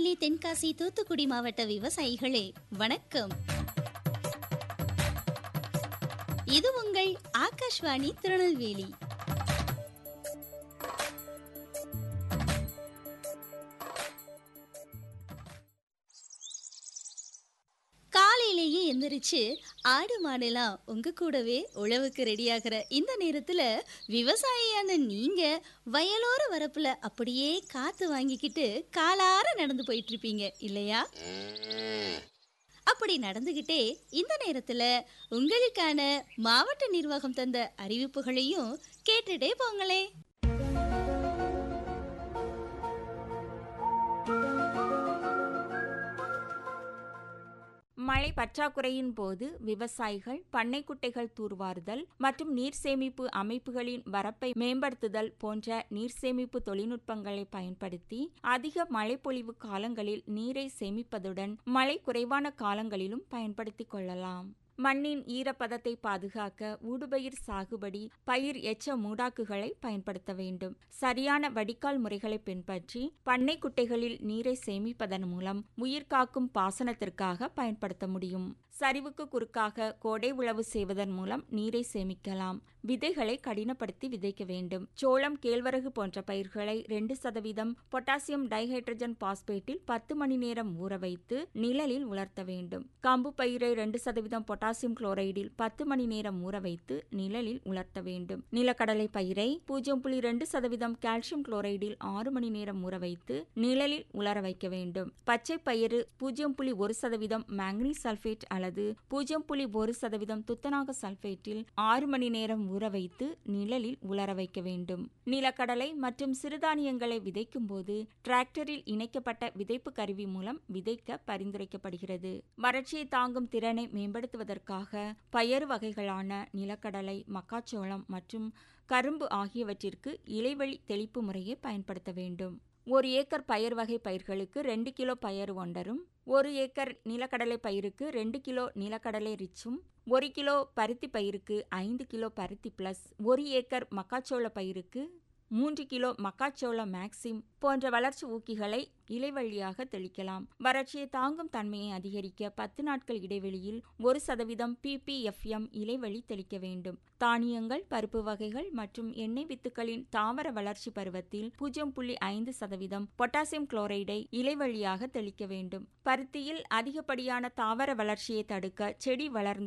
திருநெல்வேலி தென்காசி தூத்துக்குடி மாவட்ட விவசாயிகளே வணக்கம் இது உங்கள் ஆகாஷ்வாணி திருநெல்வேலி காலையிலேயே எந்திரிச்சு ஆடு மாடெல்லாம் உங்க கூடவே உழவுக்கு ரெடியாகிற இந்த நேரத்துல விவசாயியான நீங்க வயலோர வரப்புல அப்படியே காத்து வாங்கிக்கிட்டு காலார நடந்து போயிட்டு இருப்பீங்க இல்லையா அப்படி நடந்துகிட்டே இந்த நேரத்துல உங்களுக்கான மாவட்ட நிர்வாகம் தந்த அறிவிப்புகளையும் கேட்டுட்டே போங்களே மழை பற்றாக்குறையின் போது விவசாயிகள் பண்ணைக்குட்டைகள் தூர்வாறுதல் மற்றும் நீர் சேமிப்பு அமைப்புகளின் வரப்பை மேம்படுத்துதல் போன்ற நீர் சேமிப்பு தொழில்நுட்பங்களை பயன்படுத்தி அதிக மழைப்பொழிவு காலங்களில் நீரை சேமிப்பதுடன் மழை குறைவான காலங்களிலும் பயன்படுத்திக் கொள்ளலாம் மண்ணின் ஈரப்பதத்தை பாதுகாக்க ஊடுபயிர் சாகுபடி பயிர் எச்ச மூடாக்குகளை பயன்படுத்த வேண்டும் சரியான வடிகால் முறைகளை பின்பற்றி பண்ணை குட்டைகளில் நீரை சேமிப்பதன் மூலம் உயிர்காக்கும் பாசனத்திற்காக பயன்படுத்த முடியும் சரிவுக்கு குறுக்காக கோடை உழவு செய்வதன் மூலம் நீரை சேமிக்கலாம் விதைகளை கடினப்படுத்தி விதைக்க வேண்டும் சோளம் கேழ்வரகு போன்ற பயிர்களை ரெண்டு சதவீதம் பொட்டாசியம் டைஹைட்ரஜன் பாஸ்பேட்டில் பத்து மணி நேரம் ஊற வைத்து நிழலில் உலர்த்த வேண்டும் கம்பு பயிரை ரெண்டு சதவீதம் பொட்டாசியம் குளோரைடில் பத்து மணி நேரம் ஊற வைத்து நிழலில் உலர்த்த வேண்டும் நிலக்கடலை பயிரை பூஜ்ஜியம் புள்ளி ரெண்டு சதவீதம் கால்சியம் குளோரைடில் ஆறு மணி நேரம் ஊற வைத்து நிழலில் உலர வைக்க வேண்டும் பச்சை பயிறு பூஜ்ஜியம் புள்ளி ஒரு சதவீதம் மேங்கனீஸ் சல்பேட் அல்லது பூஜ்ஜியம் புள்ளி ஒரு சதவீதம் துத்தநாக சல்பேட்டில் ஆறு மணி நேரம் ஊற வைத்து நிழலில் உலர வைக்க வேண்டும் நிலக்கடலை மற்றும் சிறுதானியங்களை விதைக்கும் போது டிராக்டரில் இணைக்கப்பட்ட விதைப்பு கருவி மூலம் விதைக்க பரிந்துரைக்கப்படுகிறது வறட்சியை தாங்கும் திறனை மேம்படுத்துவதற்காக பயறு வகைகளான நிலக்கடலை மக்காச்சோளம் மற்றும் கரும்பு ஆகியவற்றிற்கு இலைவழி தெளிப்பு முறையை பயன்படுத்த வேண்டும் ஒரு ஏக்கர் பயிர் வகை பயிர்களுக்கு ரெண்டு கிலோ பயறு ஒண்டரும் ஒரு ஏக்கர் நிலக்கடலை பயிருக்கு ரெண்டு கிலோ நிலக்கடலை ரிச்சும் ஒரு கிலோ பருத்தி பயிருக்கு ஐந்து கிலோ பருத்தி பிளஸ் ஒரு ஏக்கர் மக்காச்சோள பயிருக்கு மூன்று கிலோ மக்காச்சோள மேக்சிம் போன்ற வளர்ச்சி ஊக்கிகளை இலை வழியாக தெளிக்கலாம் வறட்சியை தாங்கும் தன்மையை அதிகரிக்க பத்து நாட்கள் இடைவெளியில் ஒரு சதவீதம் பிபிஎஃப்எம் இலைவழி தெளிக்க வேண்டும் தானியங்கள் பருப்பு வகைகள் மற்றும் எண்ணெய் வித்துக்களின் தாவர வளர்ச்சி பருவத்தில் பூஜ்ஜியம் புள்ளி ஐந்து சதவீதம் பொட்டாசியம் குளோரைடை இலை வழியாக தெளிக்க வேண்டும் பருத்தியில் அதிகப்படியான தாவர வளர்ச்சியை தடுக்க செடி வளர்ந்து